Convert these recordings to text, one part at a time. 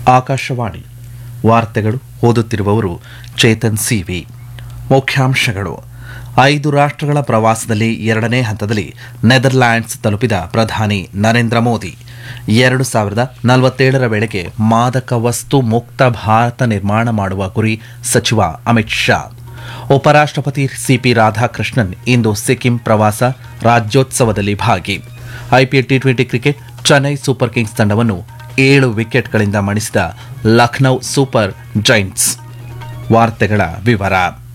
ಆಕಾಶವಾಣಿ ವಾರ್ತೆಗಳು ಓದುತ್ತಿರುವವರು ಚೇತನ್ ಸಿವಿ ಮುಖ್ಯಾಂಶಗಳು ಐದು ರಾಷ್ಟ್ರಗಳ ಪ್ರವಾಸದಲ್ಲಿ ಎರಡನೇ ಹಂತದಲ್ಲಿ ನೆದರ್ಲ್ಯಾಂಡ್ಸ್ ತಲುಪಿದ ಪ್ರಧಾನಿ ನರೇಂದ್ರ ಮೋದಿ ಎರಡು ಸಾವಿರದ ನಲವತ್ತೇಳರ ವೇಳೆಗೆ ಮಾದಕ ವಸ್ತು ಮುಕ್ತ ಭಾರತ ನಿರ್ಮಾಣ ಮಾಡುವ ಗುರಿ ಸಚಿವ ಅಮಿತ್ ಶಾ ಉಪರಾಷ್ಟ್ರಪತಿ ಸಿಪಿ ರಾಧಾಕೃಷ್ಣನ್ ಇಂದು ಸಿಕ್ಕಿಂ ಪ್ರವಾಸ ರಾಜ್ಯೋತ್ಸವದಲ್ಲಿ ಭಾಗಿ IPL T twenty cricket Chennai super kings ತಂಡವನ್ನು ಏಳು ವಿಕೆಟ್ಗಳಿಂದ ಮಣಿಸಿದ ಲಖನೌ ಸೂಪರ್ ಜೈಂಟ್ಸ್ ವಾರ್ತೆಗಳ ವಿವರ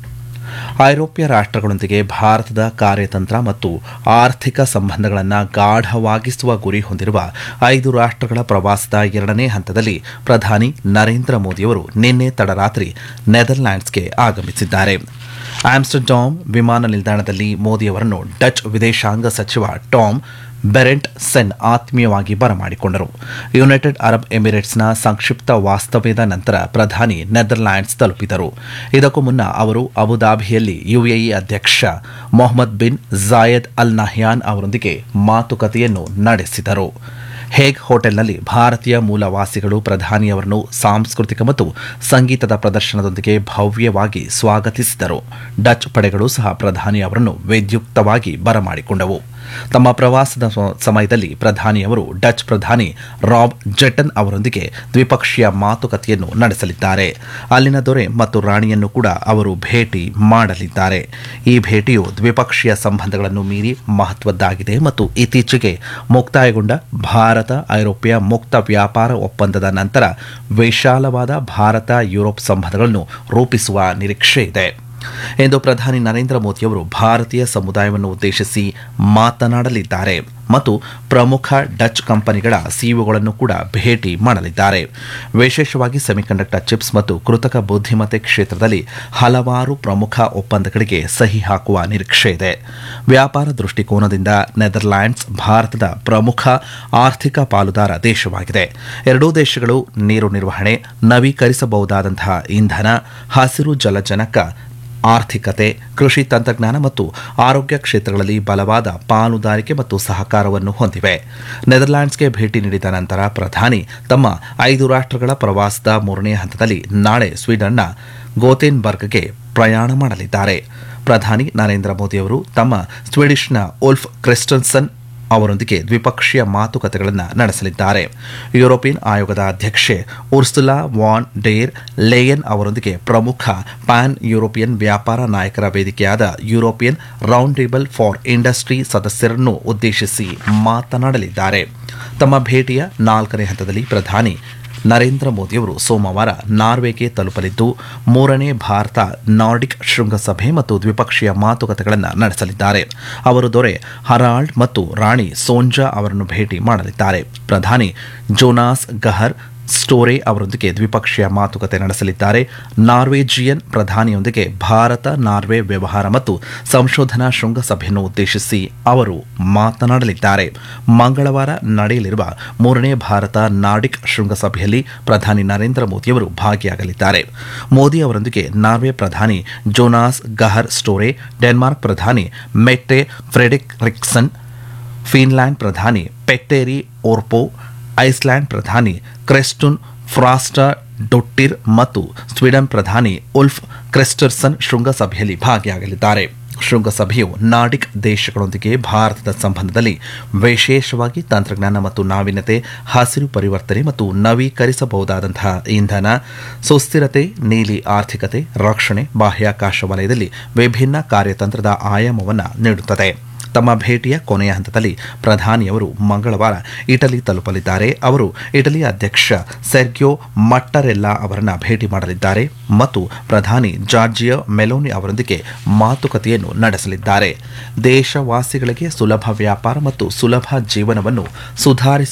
ಐರೋಪ್ಯ ರಾಷ್ಟ್ರಗಳೊಂದಿಗೆ ಭಾರತದ ಕಾರ್ಯತಂತ್ರ ಮತ್ತು ಆರ್ಥಿಕ ಸಂಬಂಧಗಳನ್ನು ಗಾಢವಾಗಿಸುವ ಗುರಿ ಹೊಂದಿರುವ ಐದು ರಾಷ್ಟ್ರಗಳ ಪ್ರವಾಸದ ಎರಡನೇ ಹಂತದಲ್ಲಿ ಪ್ರಧಾನಿ ನರೇಂದ್ರ ಮೋದಿಯವರು ನಿನ್ನೆ ತಡರಾತ್ರಿ ನೆದರ್ಲ್ಯಾಂಡ್ಸ್ಗೆ ಆಗಮಿಸಿದ್ದಾರೆ ಆಮ್ಸ್ಟರ್ಡಾಮ್ ವಿಮಾನ ನಿಲ್ದಾಣದಲ್ಲಿ ಮೋದಿಯವರನ್ನು ಡಚ್ ವಿದೇಶಾಂಗ ಸಚಿವ ಟಾಮ್ ಬೆರೆಂಟ್ ಸೆನ್ ಆತ್ಮೀಯವಾಗಿ ಬರಮಾಡಿಕೊಂಡರು ಯುನೈಟೆಡ್ ಅರಬ್ ಎಮಿರೇಟ್ಸ್ನ ಸಂಕ್ಷಿಪ್ತ ವಾಸ್ತವ್ಯದ ನಂತರ ಪ್ರಧಾನಿ ನೆದರ್ಲ್ಯಾಂಡ್ಸ್ ತಲುಪಿದರು ಇದಕ್ಕೂ ಮುನ್ನ ಅವರು ಅಬುದಾಬಿಯಲ್ಲಿ ಯುಎಇ ಅಧ್ಯಕ್ಷ Mohammed bin Zayed Al Nahyan ಅವರೊಂದಿಗೆ ಮಾತುಕತೆಯನ್ನು ನಡೆಸಿದರು ಹೇಗ್ ಹೋಟೆಲ್ನಲ್ಲಿ ಭಾರತೀಯ ಮೂಲವಾಸಿಗಳು ಪ್ರಧಾನಿಯವರನ್ನು ಸಾಂಸ್ಕೃತಿಕ ಮತ್ತು ಸಂಗೀತದ ಪ್ರದರ್ಶನದೊಂದಿಗೆ ಭವ್ಯವಾಗಿ ಸ್ವಾಗತಿಸಿದರು ಡಚ್ ಪಡೆಗಳು ಸಹ ಪ್ರಧಾನಿ ಅವರನ್ನು ವಿದ್ಯುಕ್ತವಾಗಿ ಬರಮಾಡಿಕೊಂಡವು ತಮ್ಮ ಪ್ರವಾಸದ ಸಮಯದಲ್ಲಿ ಪ್ರಧಾನಿಯವರು ಡಚ್ ಪ್ರಧಾನಿ ರಾಬ್ ಜೆಟನ್ ಅವರೊಂದಿಗೆ ದ್ವಿಪಕ್ಷೀಯ ಮಾತುಕತೆಯನ್ನು ನಡೆಸಲಿದ್ದಾರೆ ಅಲ್ಲಿನ ದೊರೆ ಮತ್ತು ರಾಣಿಯನ್ನು ಕೂಡ ಅವರು ಭೇಟಿ ಮಾಡಲಿದ್ದಾರೆ ಈ ಭೇಟಿಯು ದ್ವಿಪಕ್ಷೀಯ ಸಂಬಂಧಗಳನ್ನು ಮೀರಿ ಮಹತ್ವದ್ದಾಗಿದೆ ಮತ್ತು ಇತ್ತೀಚೆಗೆ ಮುಕ್ತಾಯಗೊಂಡ ಭಾರತ ಐರೋಪ್ಯ ಮುಕ್ತ ವ್ಯಾಪಾರ ಒಪ್ಪಂದದ ನಂತರ ವಿಶಾಲವಾದ ಭಾರತ ಯುರೋಪ್ ಸಂಬಂಧಗಳನ್ನು ರೂಪಿಸುವ ನಿರೀಕ್ಷೆ ಇದೆ ಎಂದು ಪ್ರಧಾನಿ ನರೇಂದ್ರ ಮೋದಿಯವರು ಭಾರತೀಯ ಸಮುದಾಯವನ್ನು ಉದ್ದೇಶಿಸಿ ಮಾತನಾಡಲಿದ್ದಾರೆ ಮತ್ತು ಪ್ರಮುಖ ಡಚ್ ಕಂಪನಿಗಳ ಸಿಇಒಗಳನ್ನು ಕೂಡ ಭೇಟಿ ಮಾಡಲಿದ್ದಾರೆ ವಿಶೇಷವಾಗಿ ಸೆಮಿಕಂಡಕ್ಟರ್ ಚಿಪ್ಸ್ ಮತ್ತು ಕೃತಕ ಬುದ್ಧಿಮತ್ತೆ ಕ್ಷೇತ್ರದಲ್ಲಿ ಹಲವಾರು ಪ್ರಮುಖ ಒಪ್ಪಂದಗಳಿಗೆ ಸಹಿ ಹಾಕುವ ನಿರೀಕ್ಷೆ ಇದೆ ವ್ಯಾಪಾರ ದೃಷ್ಟಿಕೋನದಿಂದ ನೆದರ್ಲ್ಯಾಂಡ್ಸ್ ಭಾರತದ ಪ್ರಮುಖ ಆರ್ಥಿಕ ಪಾಲುದಾರ ದೇಶವಾಗಿದೆ ಎರಡೂ ದೇಶಗಳು ನೀರು ನಿರ್ವಹಣೆ ನವೀಕರಿಸಬಹುದಾದಂತಹ ಇಂಧನ ಹಸಿರು ಜಲಜನಕ ಆರ್ಥಿಕತೆ ಕೃಷಿ ತಂತ್ರಜ್ಞಾನ ಮತ್ತು ಆರೋಗ್ಯ ಕ್ಷೇತ್ರಗಳಲ್ಲಿ ಬಲವಾದ ಪಾಲುದಾರಿಕೆ ಮತ್ತು ಸಹಕಾರವನ್ನು ಹೊಂದಿವೆ ನೆದರ್ಲ್ಯಾಂಡ್ಸ್ಗೆ ಭೇಟಿ ನೀಡಿದ ನಂತರ ಪ್ರಧಾನಿ ತಮ್ಮ ಐದು ರಾಷ್ಟ್ರಗಳ ಪ್ರವಾಸದ ಮೂರನೇ ಹಂತದಲ್ಲಿ ನಾಳೆ ಸ್ವೀಡನ್ನ ಗೋತೆನ್ಬರ್ಗ್ಗೆ ಪ್ರಯಾಣ ಮಾಡಲಿದ್ದಾರೆ ಪ್ರಧಾನಿ ನರೇಂದ್ರ ಮೋದಿಯವರು ತಮ್ಮ ಸ್ವೀಡಿಷ್ನ ಉಲ್ಫ್ ಕ್ರಿಸ್ಟನ್ಸನ್ ಅವರೊಂದಿಗೆ ದ್ವಿಪಕ್ಷೀಯ ಮಾತುಕತೆಗಳನ್ನು ನಡೆಸಲಿದ್ದಾರೆ ಯುರೋಪಿಯನ್ ಆಯೋಗದ ಅಧ್ಯಕ್ಷೆ ಉರ್ಸುಲಾ ವಾನ್ ಡೇರ್ ಲೇಯನ್ ಅವರೊಂದಿಗೆ ಪ್ರಮುಖ ಪ್ಯಾನ್ ಯುರೋಪಿಯನ್ ವ್ಯಾಪಾರ ನಾಯಕರ ವೇದಿಕೆಯಾದ European round table for industry ಸದಸ್ಯರನ್ನು ಉದ್ದೇಶಿಸಿ ಮಾತನಾಡಲಿದ್ದಾರೆ ತಮ್ಮ ಭೇಟಿಯ ನಾಲ್ಕನೇ ಹಂತದಲ್ಲಿ ಪ್ರಧಾನಿ ನರೇಂದ್ರ ಮೋದಿಯವರು ಸೋಮವಾರ ನಾರ್ವೆಗೆ ತಲುಪಲಿದ್ದು ಮೂರನೇ ಭಾರತ ನಾರ್ಡಿಕ್ ಶೃಂಗಸಭೆ ಮತ್ತು ದ್ವಿಪಕ್ಷೀಯ ಮಾತುಕತೆಗಳನ್ನು ನಡೆಸಲಿದ್ದಾರೆ ಅವರು ದೊರೆ ಹರಾಲ್ಡ್ ಮತ್ತು ರಾಣಿ ಸೋಂಜಾ ಅವರನ್ನು ಭೇಟಿ ಮಾಡಲಿದ್ದಾರೆ ಪ್ರಧಾನಿ ಜೋನಾಸ್ ಗಹರ್ ಸ್ಟೋರೆ ಅವರೊಂದಿಗೆ ದ್ವಿಪಕ್ಷೀಯ ಮಾತುಕತೆ ನಡೆಸಲಿದ್ದಾರೆ ನಾರ್ವೇಜಿಯನ್ ಪ್ರಧಾನಿಯೊಂದಿಗೆ ಭಾರತ ನಾರ್ವೆ ವ್ಯವಹಾರ ಮತ್ತು ಸಂಶೋಧನಾ ಶೃಂಗಸಭೆಯನ್ನು ಉದ್ದೇಶಿಸಿ ಅವರು ಮಾತನಾಡಲಿದ್ದಾರೆ ಮಂಗಳವಾರ ನಡೆಯಲಿರುವ ಮೂರನೇ ಭಾರತ ನಾರ್ಡಿಕ್ ಶೃಂಗಸಭೆಯಲ್ಲಿ ಪ್ರಧಾನಿ ನರೇಂದ್ರ ಮೋದಿಯವರು ಭಾಗಿಯಾಗಲಿದ್ದಾರೆ ಮೋದಿ ಅವರೊಂದಿಗೆ ನಾರ್ವೆ ಪ್ರಧಾನಿ ಜೋನಾಸ್ ಗಹರ್ ಸ್ಟೋರೆ ಡೆನ್ಮಾರ್ಕ್ ಪ್ರಧಾನಿ ಮೆಟ್ಟೆ ಫ್ರೆಡಿಕ್ ರಿಕ್ಸನ್ ಫಿನ್ಲ್ಯಾಂಡ್ ಪ್ರಧಾನಿ ಪೆಟ್ಟೇರಿ ಓರ್ಪೋ ಐಸ್ಲ್ಯಾಂಡ್ ಪ್ರಧಾನಿ ಕ್ರೆಸ್ಟುನ್ ಫ್ರಾಸ್ಟಾ ಡೊಟ್ಟಿರ್ ಮತ್ತು ಸ್ವೀಡನ್ ಪ್ರಧಾನಿ ಉಲ್ಫ್ ಕ್ರೆಸ್ಟರ್ಸನ್ ಶೃಂಗಸಭೆಯಲ್ಲಿ ಭಾಗಿಯಾಗಲಿದ್ದಾರೆ ಶೃಂಗಸಭೆಯು ನಾರ್ಡಿಕ್ ದೇಶಗಳೊಂದಿಗೆ ಭಾರತದ ಸಂಬಂಧದಲ್ಲಿ ವಿಶೇಷವಾಗಿ ತಂತ್ರಜ್ಞಾನ ಮತ್ತು ನಾವೀನ್ಯತೆ ಹಸಿರು ಪರಿವರ್ತನೆ ಮತ್ತು ನವೀಕರಿಸಬಹುದಾದಂತಹ ಇಂಧನ ಸುಸ್ಥಿರತೆ ನೀಲಿ ಆರ್ಥಿಕತೆ ರಕ್ಷಣೆ ಬಾಹ್ಯಾಕಾಶ ವಲಯದಲ್ಲಿ ವಿಭಿನ್ನ ಕಾರ್ಯತಂತ್ರದ ಆಯಾಮವನ್ನು ನೀಡುತ್ತದೆ ತಮ್ಮ ಭೇಟಿಯ ಕೊನೆಯ ಹಂತದಲ್ಲಿ ಪ್ರಧಾನಿಯವರು ಮಂಗಳವಾರ ಇಟಲಿ ತಲುಪಲಿದ್ದಾರೆ ಅವರು ಇಟಲಿ ಅಧ್ಯಕ್ಷ ಸೆರ್ಗಿಯೋ ಮಟ್ಟರೆಲ್ಲಾ ಅವರನ್ನ ಭೇಟಿ ಮಾಡಲಿದ್ದಾರೆ ಮತ್ತು ಪ್ರಧಾನಿ ಜಾರ್ಜಿಯೋ ಮೆಲೋನಿ ಅವರೊಂದಿಗೆ ಮಾತುಕತೆಯನ್ನು ನಡೆಸಲಿದ್ದಾರೆ ದೇಶವಾಸಿಗಳಿಗೆ ಸುಲಭ ವ್ಯಾಪಾರ ಮತ್ತು ಸುಲಭ ಜೀವನವನ್ನು ಸುಧಾರಿಸ